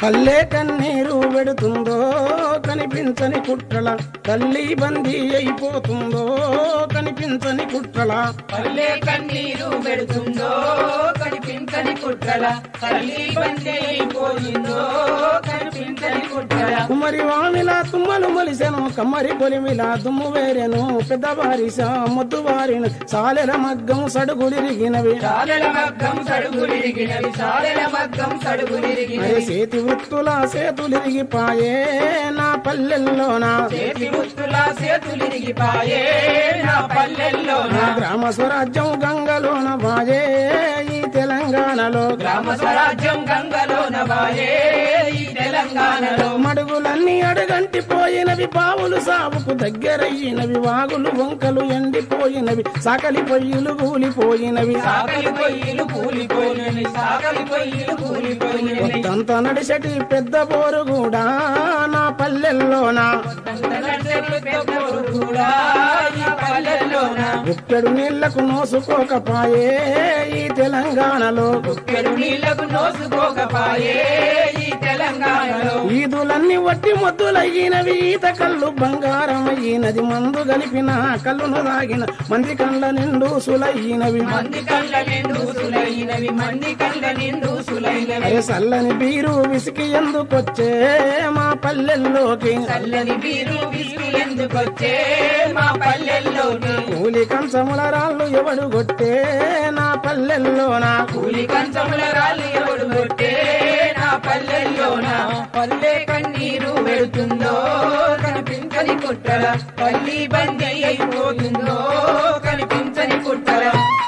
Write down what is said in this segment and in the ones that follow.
పల్లె కన్నీరు పెడుతుందో కనిపించని కుట్రల తల్లి బందీ అయిపోతుందో కనిపించని కుట్రల పల్లె కన్నీరు పెడుతుందో కనిపించని కుట్రల తల్లి బందీ అయిపోయిందో కనిపించని కుట్రల కుమరి వామిలా తుమ్మలు మొలిసెను కమ్మరి పొలిమిలా దుమ్ము వేరెను పెద్ద బారిస ముద్దు వారిన సాలెల మగ్గం సడుగులిరిగినవి సాలెల మగ్గం సడుగులిరిగినవి సాలెల మగ్గం సడుగులిరిగినవి అరే చేతి వృత్తుల సేతులిరిగిపాయే నా పల్లెల్లోన చేతి ముత్తుల సేతులిరిగిపాయే నా పల్లెల్లోన నా గ్రామ స్వరాజ్యం గంగలోన బాయే ఈ తెలంగాణలో గ్రామ స్వరాజ్యం గంగలోన వాయే ఈ తెలంగాణలో మడుగులన్నీ అడుగంటి పోయినవి బావులు సాగుకు దగ్గరయ్యినవి వాగులు వంకలు ఎండిపోయినవి సకలి పొయ్యిలు కూలిపోయినవి సాగలి పొయ్యిలు కూలిపోయినవి సాగలి పొయ్యిలు కూలిపోయినవి కొత్తంత నడిసటి పెద్ద బోరు కూడా నా పల్లెల్లోన కూడా ఈ పల్లెల్లోన గుప్పెడు నీళ్లకు నోసుకోకపాయే ఈ తెలంగాణలో పెరు నీళ్లకు నోసుకోకపాయే ఈ తెలంగాణలో ఈదులన్నీ వట్టి మొద్దులయ్యినవి ఈత కళ్ళు బంగారం అయ్యినది మందు గలిపిన కళ్ళును దాగిన మంది కళ్ళ నిండు సులయ్యినవి మంది కళ్ళ నిండు సులైనవి మంది కళ్ళ నిండు సులైనవి అరే సల్లని బీరు విసికి ఎందుకొచ్చే మా పల్లెల్లోకి చల్లని బీరు విసికి ఎందుకొచ్చే మా పల్లెల్లోకి కూలి కంచముల రాళ్ళు ఎవడు కొట్టే నా పల్లెల్లోన కూలి కంచముల రాళ్ళు ఎవడు కొట్టే నా పల్లెల్లోన పల్లె కన్నీరు పెడుతుందో కనిపించని కుట్టల పల్లి బందీ అయిపోతుందో కనిపించని కుట్టల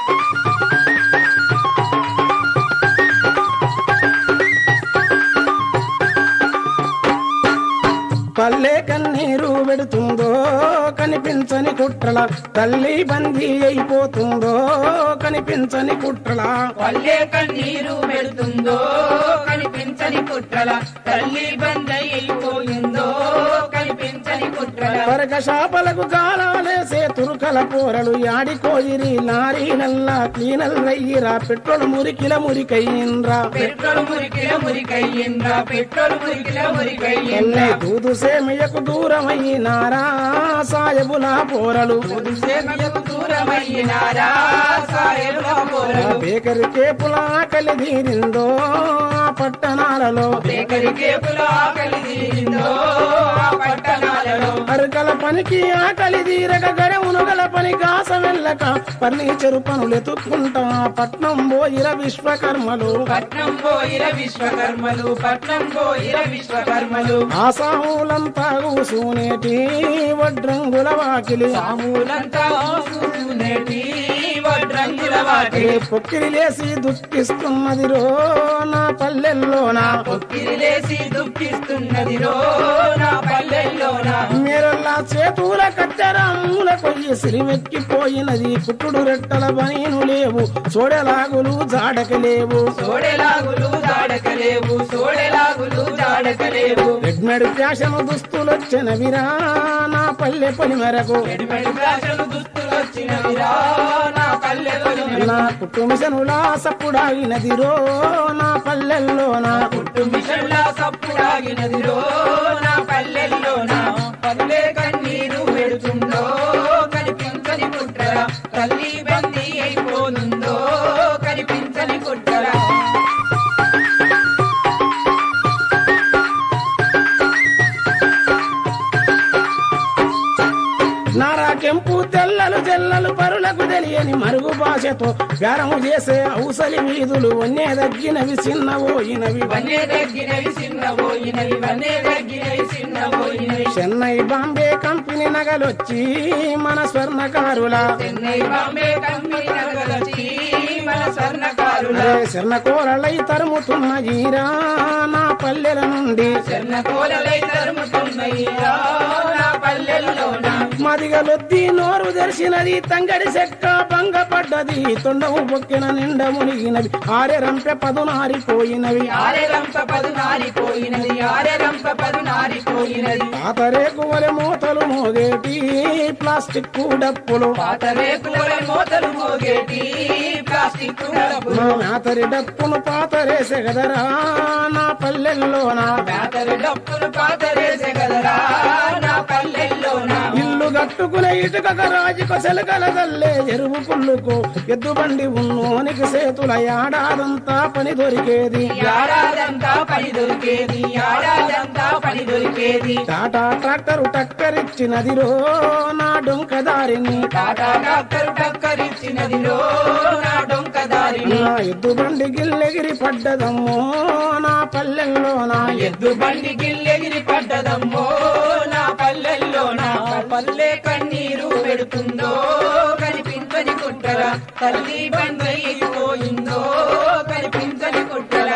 పల్లె కన్నీరు పెడుతుందో కనిపించని కుట్రల తల్లి బందీ అయిపోతుందో కనిపించని కుట్రల పల్లె కన్నీరు పెడుతుందో కనిపించని కుట్రల తల్లి బందీ అయిపోయిందో కనిపించని కుట్రల పరక శాపలకు గాలాలేసే తురుకల పోరలు యాడి కోయిరి లారీ నల్లా క్లీనల్ రయ్యిరా పెట్రోల్ మురికిల మురికయ్యిండ్రా పెట్రోల్ మురికిల మురికయ్యింద్రా పెట్రోల్ మురికిల మురికయ్యింద్రా తల్లి దూదు సేమియకు దూరమయ్యినారా సాయబుల పోరలు సేమయకు దూరమయ్యినారా సాయలుల పోరలు బేకరి కేపుల ఆకలి తీరిందో ఆ పట్టణాలలో బేకరి కేపుల ఆకలి తీరిందో ఆ పట్టణాలలో అరకల పనికి ఆకలి తీరక గడవునుగల పని కాస వెళ్ళక ఫర్నిచరు పనులు ఎత్తుక్కుంటా పట్నం పోయిర విశ్వకర్మలు పట్నం పోయిర విశ్వకర్మలు పట్నం పోయిర విశ్వకర్మలు ఆసాములంతా కూసునేటి వడ్రంగుల వాకిలి సామూలంతా చూసుకునేటి వడ్రంగుల వాటి పొక్కిరి లేసి దుఃఖిస్తున్నది రో నా పల్లెల్లోన పొక్కిరిలేసి దుఃఖిస్తున్నది రో నా పల్లెల్లోన మీరల్లా చేతుల కట్టెరా మూల కొయ్యి సిరిమెక్కిపోయినది పుట్టుడు రెట్టల బనీను లేవు చూడలాగులు జాడక లేవు సోడెలాగులు జాడకలేవు సోడెలాగులు జాడకలేవు రెడ్మెడ్ ఫ్యాషన్ దుస్తులొచ్చినవిరా నా పల్లె పని మేరకు ఎడిమెడి భాషలు దుస్తులొచ్చినవిరా నా పల్లెలోని నా కుటుంబనులా సప్పుడాగినది రో నా పల్లెల్లోన పుట్టు మిషన్లా సప్పుడాగినదిరో నా పల్లెల్లోన పల్లె కన్నీరు పెడుతుందో కనిపించని కుట్రల తల్లి బందీ అయిపోతుందో కనిపించని కుట్రల నారా కెంపు తెల్లలు జల్లలు పరులకు తెలియని మరుగు భాషతో వ్యారము చేసే ఔసలి వీధులు వన్నే దగ్గినవి చిన్నవోయినవి వన్నే తగ్గినవి చిన్నబోయినవి వన్నే తగ్గినవి చిన్నబోయినవి చెన్నై బాంబే కంపెనీ నగలొచ్చి మన స్వర్ణకారుల చెన్నై బాంబే కంపెనీ నగలొచ్చి మన స్వర్ణకారుల శర్ణ కోరలై తరుముతున్న ఈరా నా పల్లెల నుండి చెన్న కోలలై తరుముతున్నయ్యా నా పల్లెల్లోన మదిగలొద్ది నోరు తెరిచినది తంగడి చెక్క భంగపడ్డది తొండము పొక్కిన నిండ మునిగినవి ఆరె రంపె పదునారిపోయినవి ఆరె రంప పదు నారిపోయినది ఆరె రంప పదు నారిపోయినది పాతరేకు వలె మూతలు మోగేటి ప్లాస్టిక్ డప్పులు పాత రేకుల మోతలు మోగేటి ప్లాస్టిక్ డబ్బులు నా మేతరి డప్పును పాతరేసే గదరా నా పల్లెల్లో నా పాతరి డబ్బులు పాతరేసే కదరా నా పల్లెల్లో నా ఇల్లు కట్టుకునే ఇటుక రాజుకు సెలకల తల్లే ఎరువు పుల్లుకు ఎద్దు బండి ఉన్నోనికి సేతుల ఏడాదంతా పని దొరికేది యాడాదంతా పని దొరికేది యాడాదంతా పని దొరికేది టాటా ట్రాక్టరు టక్కరిచ్చినది రో నా డొంక దారిని టాటా డాక్టర్ టక్కరిచ్చినదిలో నా డొంక దారిని నా ఎద్దు బండి గిల్లెగిరి పడ్డదమ్మో నా పల్లెల్లో నా ఎద్దు బండి గిల్లెగిరి పడ్డదమ్మో నా పల్లెల్లో నా పల్లె కన్నీరు పెడుతుందో కనిపించని కుట్టరా తల్లి బండి పోయిందో కనిపించని కుట్టరా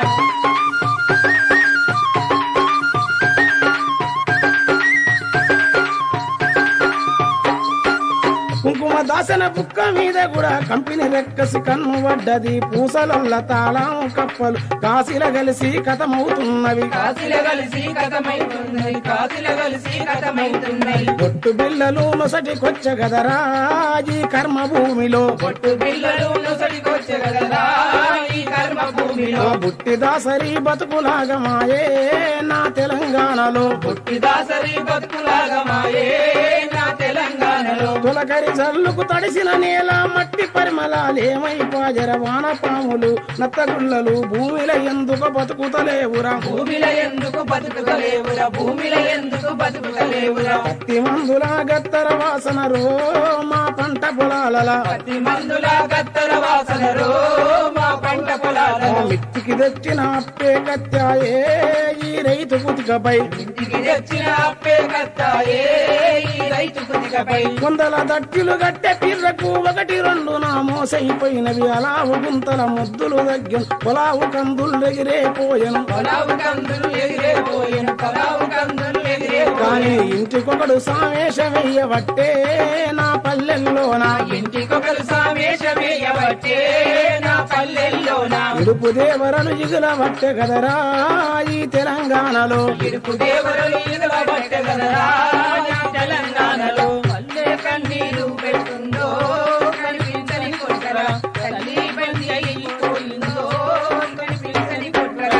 కుంకుమ దాసన బుక్క మీద కూడా కంపెనీ రెక్కసి కన్ను పడ్డది పూసలల్ల తాళం కప్పలు కాశీల కలిసి కథమవుతున్నవి కాసిల కలిసి కథమైతున్నది కాసిల కలిసి కథమైతున్నది బొట్టు బిల్లలు నొసటికొచ్చ గదరా ఈ కర్మ భూమిలో పొట్టు పిల్లలు నొసడికొచ్చే కదరా ఈ కర్మ భూమిలో ఆ బుట్టి దాసరి బతుకులాగా మాయే నా తెలంగాణలో పుట్టిదాసరి బతుకులాగా మాయే నా తెలంగాణలో తొలకరి జల్లుకు తడిసిన నేల మట్టి పరిమళాలేమైపాజర వానపాములు నత్తగుళ్ళలు భూమిల ఎందుకు బతుకుతలేవురా భూమిలో ఎందుకు బతుకుతలేవురా భూమిలో ఎందుకు బతుకుతలేవురా పత్తి మందుల గత్తర వాసన రో మా పంట పొలాలలా పత్తి మందుల గత్తర వాసనరో మా పంట ఆ పొలాలలో మిట్టికి తెచ్చిన అప్పే కత్యాయే ఈ రైతు కుతికపై ఇంటికి తెచ్చిన అప్పే కత్తాయే ఈ రైతు కుతికపై వందల దట్టిలు గట్టె పిర్రకు ఒకటి రెండు నా మోసైపోయినవి అలావు గుంతల ముద్దులు దగ్గర పొలావు కందులు ఎగిరేపోయెను పొలావు కందులు ఎగిరేపోయెను పొలావు కందులు ఎగిరేపోయెను కానీ ఇంటికొకడు సామేశమయ్యబట్టే నా పల్లెల్లో నా ఇంటికొకరు సామేశమేయవచ్చే నా పల్లెల్లో నా ఇడుపు దేవరలు ఇగుల బట్టే కదరా ఈ తెలంగాణలో ఇరుపు దేవరులు ఇదవబట్టే కదరా నా తెలంగాణలో పల్లె కన్నీరు పెడుతుందో కనిపించని కొట్టరా తల్లి బండి అయిపోయిందో కనిపించని కొట్టరా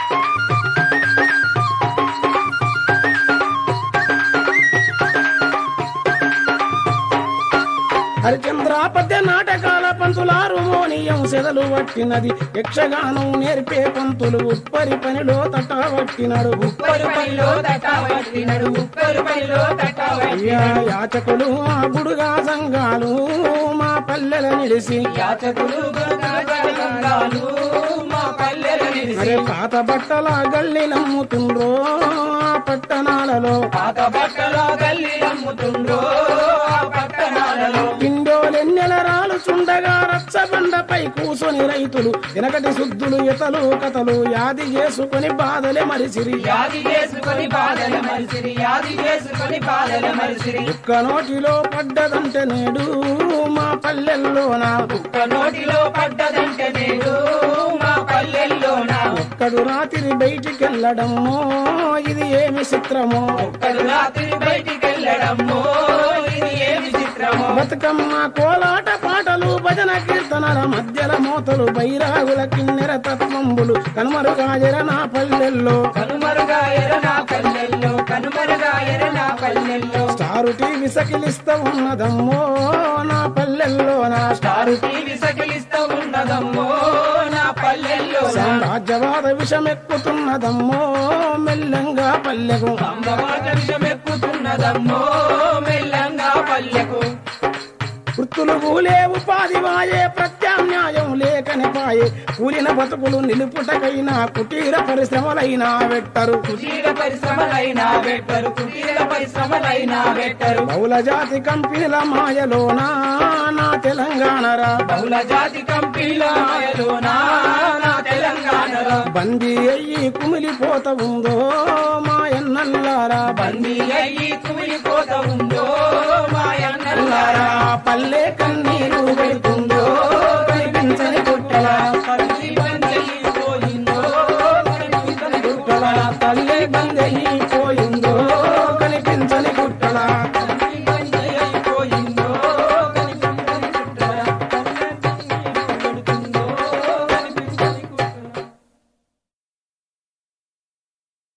హరిచంద్రాపద్య నాటకాల పంతులారు మోనియం సెదలు పట్టినది యక్షగానం నేర్పే పంతులు ఉప్పరి పనిలో తట్టబట్టినాడు ఉప్పరు పనిలో తటావట్టినడు ఉప్పరు పనిలో తటావట్టి అయ్యా యాచకులు ఆ గుడుగా సంఘాలు మా పల్లెల నిలిసి యాచకులు గంగాలు మా పల్లెల నిలిసి అరే పాత బట్టల గల్లి నమ్ముతుండ్రో ఆ పట్టణాలలో పాత బట్టల గల్లి అమ్ముతుండ్రో ఆ పట్టణాలలో పిండోలెన్నెల రాలుచుండగా రచ్చబండపై కూసొని రైతులు వెనకటి శుద్ధులు ఇతలు కథలు యాది చేసుకొని బాధలే మరిసిరి యాది చేసుకొని బాధల మరిసిరి యాది చేసుకొని బాధల మరిసిరి ఒక్క నోటిలో పడ్డదంటే నేడు మా పల్లెల్లోన ఒక్క నోటిలో పడ్డదంటే నేడు మా పల్లెల్లోనా ఒక్కడు రాత్రి బయటికెళ్ళడమో ఇది ఏమి చిత్రమో ఒక్కడు రాత్రి బయటికెళ్ళడమ్మో ఇది ఏమి చిత్రమో బతుకమ్మ కోలాట పాటలు భజన కీర్తనల మధ్యల మోతలు బైరాగుల కిన్నెర తత్వంబులు కనుమరుగాజర నా పల్లెల్లో కనుమరుగాయర నా పల్లెల్లో కనుమరుగాయర నా పల్లెల్లో స్టారు టీవీ సకిలిస్తా ఉన్నదమ్మో నా పల్లెల్లో నా స్టారు టీవీ సకిలిస్తూ ఉన్నదమ్మో నా పల్లెల్లో సామ్రాజ్యవాద విషమెక్కుతున్నదమ్మో మెల్లంగా పల్లెకు అంబవాట విషమెక్కుతున్నదమ్మో మెల్లంగా పల్లెకు వృత్తులు కూలే ఉపాధి వాయే ప్రత్యామ్నాయం లేకని పాయే కూలిన బతుకులు నిలుపుటకైనా కుటీర పరిశ్రమలైనా పెట్టరు కుటీర పరిశ్రమలైనా పెట్టరు కుటీర పరిశ్రమలైనా పెట్టరు బహుళ జాతి కంపెనీల మాయలోనా నా తెలంగాణరా బహుళ జాతి కంపెనీల మాయలోనా నా తెలంగాణలో బందీ అయ్యి కుమిలిపోత ఉందో మాయన్న అన్నల్లారా బందీ అయ్యి కుమిలిపోత ఉందో మాయన్నల్లా